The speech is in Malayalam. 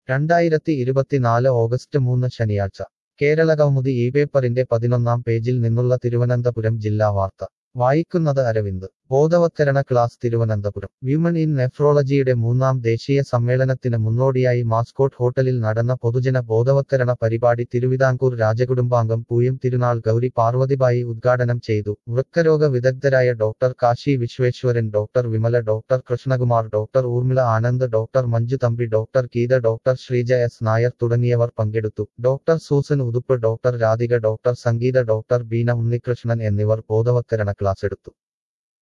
രണ്ടായിരത്തി ഇരുപത്തിനാല് ഓഗസ്റ്റ് മൂന്ന് ശനിയാഴ്ച കേരള കൗമുദി ഈ പേപ്പറിന്റെ പതിനൊന്നാം പേജിൽ നിന്നുള്ള തിരുവനന്തപുരം ജില്ലാ വാർത്ത വായിക്കുന്നത് അരവിന്ദ് ബോധവത്കരണ ക്ലാസ് തിരുവനന്തപുരം വ്യൂമൺ ഇൻ നെഫ്രോളജിയുടെ മൂന്നാം ദേശീയ സമ്മേളനത്തിന് മുന്നോടിയായി മാസ്കോട്ട് ഹോട്ടലിൽ നടന്ന പൊതുജന ബോധവത്കരണ പരിപാടി തിരുവിതാംകൂർ രാജകുടുംബാംഗം പൂയം തിരുനാൾ ഗൗരി പാർവതിബായി ഉദ്ഘാടനം ചെയ്തു വൃക്കരോഗ വിദഗ്ധരായ doctor Kashi Visweswaran doctor Vimala doctor Krishnakumar doctor Urmila Anand doctor Manju Thampi doctor Geetha doctor Sreeja S Nair തുടങ്ങിയവർ പങ്കെടുത്തു doctor Susan Uthup doctor Radhika doctor Sangeetha doctor Beena Unnikrishnan എന്നിവർ ബോധവത്കരണ ക്ലാസ് എടുത്തു